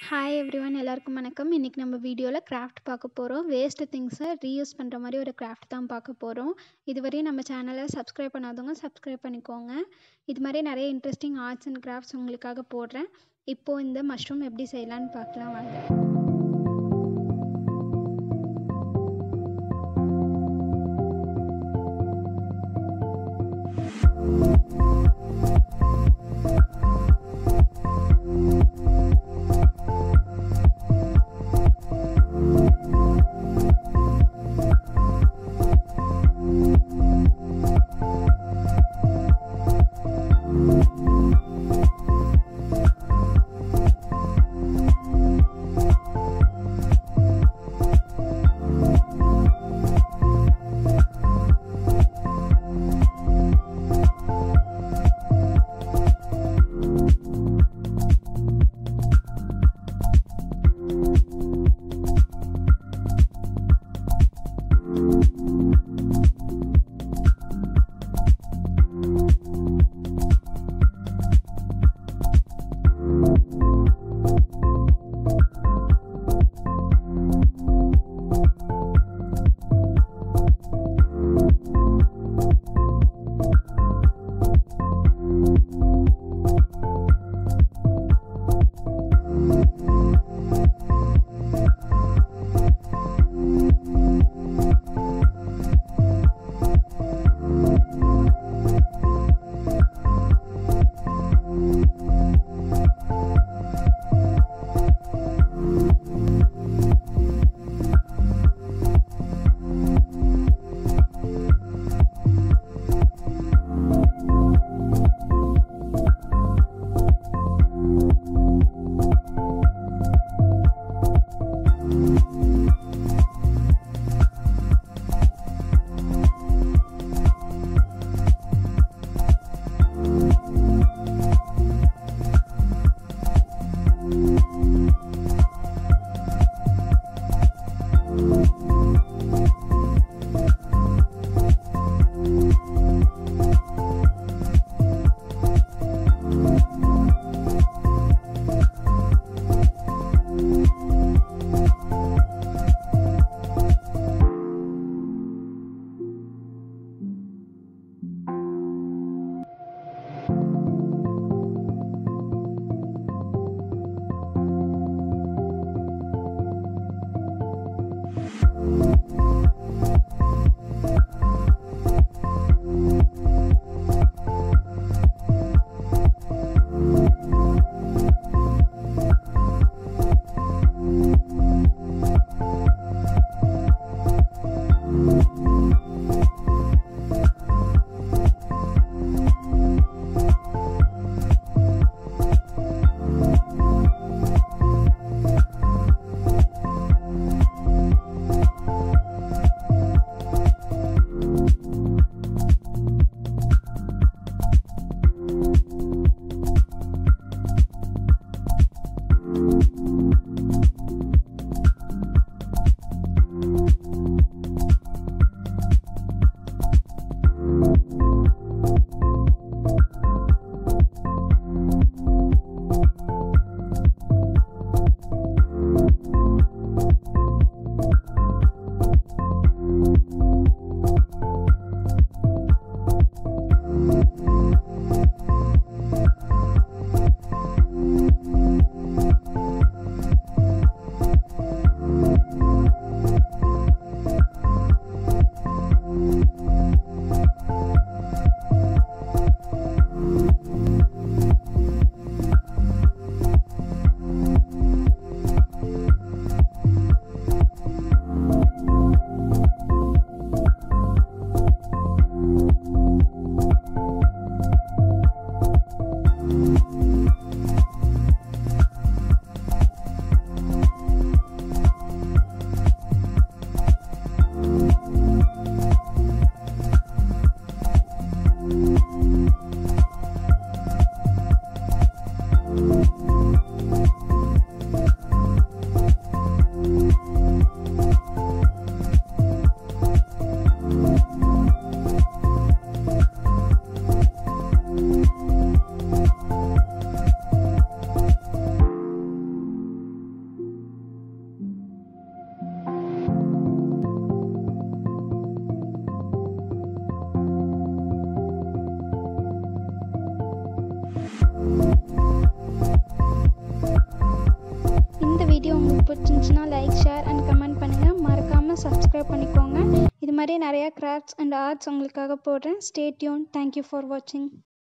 hi everyone எல்லாருக்கும் வணக்கம் இன்றைக்கி நம்ம வீடியோவில் கிராஃப்ட் பார்க்க போகிறோம் வேஸ்ட்டு திங்ஸை ரீயூஸ் பண்ணுற மாதிரி ஒரு கிராஃப்ட் தான் பார்க்க போகிறோம் இதுவரையும் நம்ம சேனலை சப்ஸ்கிரைப் பண்ணாதவங்க சப்ஸ்கிரைப் பண்ணிக்கோங்க இது மாதிரி நிறைய இன்ட்ரெஸ்டிங் ஆர்ட்ஸ் அண்ட் கிராஃப்ட்ஸ் உங்களுக்காக போடுறேன் இப்போது இந்த மஷ்ரூம் எப்படி செய்யலான்னு பார்க்கலாம் வாங்க இந்த வீடியோ உங்களுக்கு பிடிச்சிருந்துச்சுன்னா லைக் ஷேர் அண்ட் கமெண்ட் பண்ணுங்கள் மறக்காமல் சப்ஸ்கிரைப் பண்ணிக்கோங்க இது மாதிரி நிறையா கிராஃப்ட்ஸ் அண்ட் ஆர்ட்ஸ் உங்களுக்காக போடுறேன் ஸ்டே டியூன் தேங்க்யூ ஃபார் வாட்சிங்